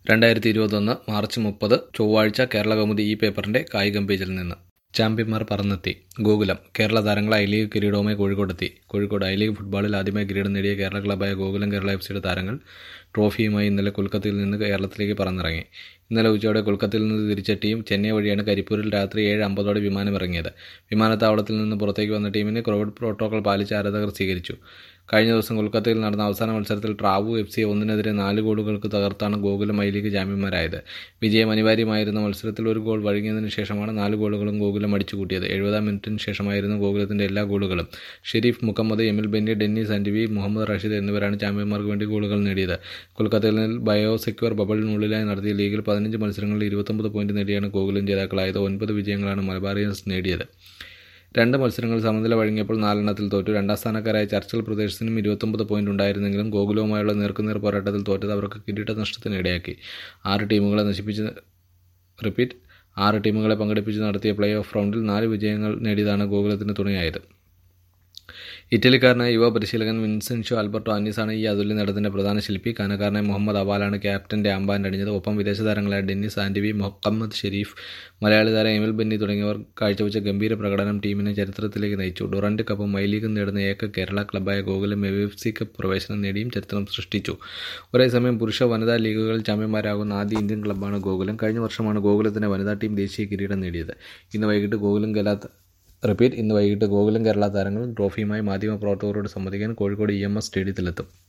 രണ്ടായിരത്തി ഇരുപത്തൊന്ന് മാർച്ച് മുപ്പത് ചൊവ്വാഴ്ച കേരള കൗമുദി ഈ പേപ്പറിന്റെ കായികം പേജിൽ നിന്ന് ചാമ്പ്യന്മാർ പറന്നെത്തി ഗോകുലം കേരള താരങ്ങൾ ഐ ലീഗ് കിരീടവുമായി കോഴിക്കോടെത്തി കോഴിക്കോട് ഐ ലീഗ് ഫുട്ബോളിൽ ആദ്യമായി കിരീടം നേടിയ കേരള ക്ലബ്ബായ ഗോകുലം കേരള എഫ് സിയുടെ താരങ്ങൾ ട്രോഫിയുമായി ഇന്നലെ കൊൽക്കത്തയിൽ നിന്ന് കേരളത്തിലേക്ക് പറന്നിറങ്ങി ഇന്നലെ ഉച്ചയോടെ കൊൽക്കത്തയിൽ നിന്ന് തിരിച്ച ടീം ചെന്നൈ വഴിയാണ് കരിപ്പൂരിൽ രാത്രി ഏഴ് അമ്പതോടെ വിമാനമിറങ്ങിയത് വിമാനത്താവളത്തിൽ നിന്ന് പുറത്തേക്ക് വന്ന ടീമിനെ കോവിഡ് പ്രോട്ടോകോൾ പാലിച്ച് ആരാധകർ സ്വീകരിച്ചു കഴിഞ്ഞ ദിവസം കൊൽക്കത്തയിൽ നടന്ന അവസാന മത്സരത്തിൽ ട്രാവു എഫ് സിയെ ഒന്നിനെതിരെ നാല് ഗോളുകൾക്ക് തകർത്താണ് ഗോകുലം ഐ ലീഗ് ചാമ്പ്യന്മാരായത് വിജയം അനിവാര്യമായിരുന്ന മത്സരത്തിൽ ഒരു ഗോൾ വഴങ്ങിയതിനു ശേഷമാണ് നാല് ഗോളുകളും ഗോകുലം അടിച്ചുകൂട്ടിയത് എഴുപതാം മിനിറ്റിന് ശേഷമായിരുന്നു ഗോകുലത്തിന്റെ എല്ലാ ഗോളുകളും ഷെരീഫ് മുഹമ്മദ് എമിൽ ബെന്നി ഡെന്നിസ് ആൻഡ്വി മുഹമ്മദ് റഷീദ് എന്നിവരാണ് ചാമ്പ്യന്മാർക്ക് വേണ്ടി ഗോളുകൾ നേടിയത് കൊൽക്കത്തയിൽ ബയോ സെക്യൂർ ബബിളിനുള്ളിലായി നടത്തിയ ലീഗിൽ പതിനഞ്ച് മത്സരങ്ങളിൽ ഇരുപത്തൊമ്പത് പോയിന്റ് നേടിയാണ് ഗോകുലം ജേതാക്കളായത് ഒൻപത് വിജയങ്ങളാണ് മലബാറിയൻസ് നേടിയത് രണ്ട് മത്സരങ്ങൾ സമനില വഴങ്ങിയപ്പോൾ നാലെണ്ണത്തിൽ തോറ്റു രണ്ടാം സ്ഥാനക്കാരായ ചർച്ചിൽ പ്രദേശത്തിനും ഇരുപത്തൊമ്പത് പോയിന്റ് ഉണ്ടായിരുന്നെങ്കിലും ഗോകുലവുമായുള്ള നേർക്കുനേർ പോരാട്ടത്തിൽ തോറ്റത് അവർക്ക് കിരീട നഷ്ടത്തിന് ഇടയാക്കി ആറ് ടീമുകളെ നശിപ്പിച്ച് റിപ്പീറ്റ് ആറ് ടീമുകളെ പങ്കെടുപ്പിച്ച് നടത്തിയ പ്ലേ ഓഫ് റൗണ്ടിൽ നാല് വിജയങ്ങൾ നേടിയതാണ് ഗോകുലത്തിന് തുണയായത് ഇറ്റലിക്കാരനായ യുവ പരിശീലകൻ വിൻസെൻഷോ ആൽബർട്ടോ അന്നീസാണ് ഈ അതുല്യ നേട്ടത്തിന്റെ പ്രധാന ശില്പി കാനക്കാരനായ മുഹമ്മദ് അവാലാണ് ക്യാപ്റ്റന്റെ അമ്പാൻ അണിഞ്ഞത് ഒപ്പം വിദേശ താരങ്ങളായ ഡെന്നിസ് ആൻഡവി മുഹമ്മദ് ഷെരീഫ് മലയാളി താരം എമിൽ ബെന്നി തുടങ്ങിയവർ കാഴ്ചവെച്ച ഗംഭീര പ്രകടനം ടീമിനെ ചരിത്രത്തിലേക്ക് നയിച്ചു ഡുറന്റ് കപ്പും ഐ ലീഗും നേടുന്ന ഏക കേരള ക്ലബ്ബായ ഗോകുലം എഫ് സി കപ്പ് പ്രവേശനം നേടിയും ചരിത്രം സൃഷ്ടിച്ചു ഒരേസമയം പുരുഷ വനിതാ ലീഗുകളിൽ ചാമ്പ്യന്മാരാകുന്ന ആദ്യ ഇന്ത്യൻ ക്ലബ്ബാണ് ഗോകുലം കഴിഞ്ഞ വർഷമാണ് ഗോകുലത്തിന്റെ വനിതാ ടീം ദേശീയ കിരീടം നേടിയത് ഇന്ന് വൈകിട്ട് ഗോകുലം ഗലാത്ത് റിപ്പീറ്റ് ഇന്ന് വൈകിട്ട് ഗോകുലം കേരള താരങ്ങൾ ട്രോഫിയുമായി മാധ്യമ പ്രവർത്തകരോട് സംവദിക്കാൻ കോഴിക്കോട് ഇ എം എസ് സ്റ്റേഡിയത്തിലെത്തും